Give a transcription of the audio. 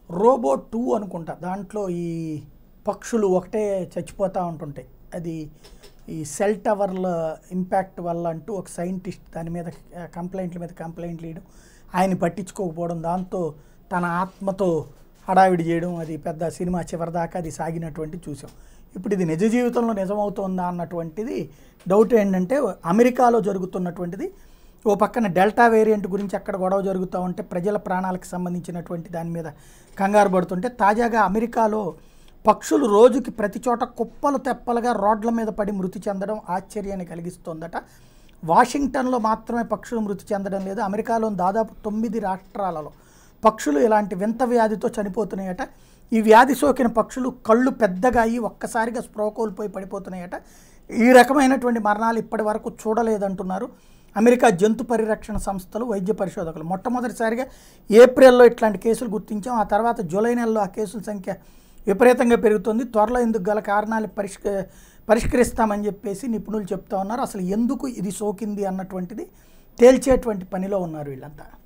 robo two అనుకుంటా దాంట్లో ఈ పక్షులు ఒకటే చచ్చిపోతూ ఉంటుంటాయి అది ఈ సెల్ టవర్ల ఇంపాక్ట్ వల్ల అంటూ ఒక సైంటిస్ట్ దాని మీద కంప్లైంట్ల మీద కంప్లైంట్లు వేయడం ఆయన పట్టించుకోకపోవడం దాంతో తన ఆత్మతో హడావిడి చేయడం అది పెద్ద సినిమా చివరిదాకా అది సాగినటువంటి చూసాం ఇప్పుడు ఇది నిజ జీవితంలో నిజమవుతోందా అన్నటువంటిది డౌట్ ఏంటంటే అమెరికాలో జరుగుతున్నటువంటిది ఓ పక్కన డెల్టా వేరియంట్ గురించి అక్కడ గొడవ జరుగుతూ ఉంటే ప్రజల ప్రాణాలకు సంబంధించినటువంటి దాని మీద కంగారు పడుతుంటే తాజాగా అమెరికాలో పక్షులు రోజుకి ప్రతి చోట కుప్పలు తెప్పలుగా రోడ్ల మీద పడి మృతి చెందడం ఆశ్చర్యాన్ని కలిగిస్తోందట వాషింగ్టన్లో మాత్రమే పక్షులు మృతి చెందడం లేదు అమెరికాలోని దాదాపు తొమ్మిది రాష్ట్రాలలో పక్షులు ఇలాంటి వింత వ్యాధితో చనిపోతున్నాయట ఈ వ్యాధి సోకిన పక్షులు కళ్ళు పెద్దగా అయ్యి ఒక్కసారిగా స్ప్రో కోల్పోయి పడిపోతున్నాయట ఈ రకమైనటువంటి మరణాలు ఇప్పటి వరకు చూడలేదంటున్నారు అమెరికా జంతు పరిరక్షణ సంస్థలు వైద్య పరిశోధకులు మొట్టమొదటిసారిగా ఏప్రిల్లో ఇట్లాంటి కేసులు గుర్తించాం ఆ తర్వాత జూలై నెలలో ఆ కేసుల సంఖ్య విపరీతంగా పెరుగుతుంది త్వరలో ఇందుకు గల కారణాలు పరిష్క పరిష్కరిస్తామని చెప్పేసి నిపుణులు చెప్తా ఉన్నారు అసలు ఎందుకు ఇది సోకింది అన్నటువంటిది తేల్చేటువంటి పనిలో ఉన్నారు వీళ్ళంతా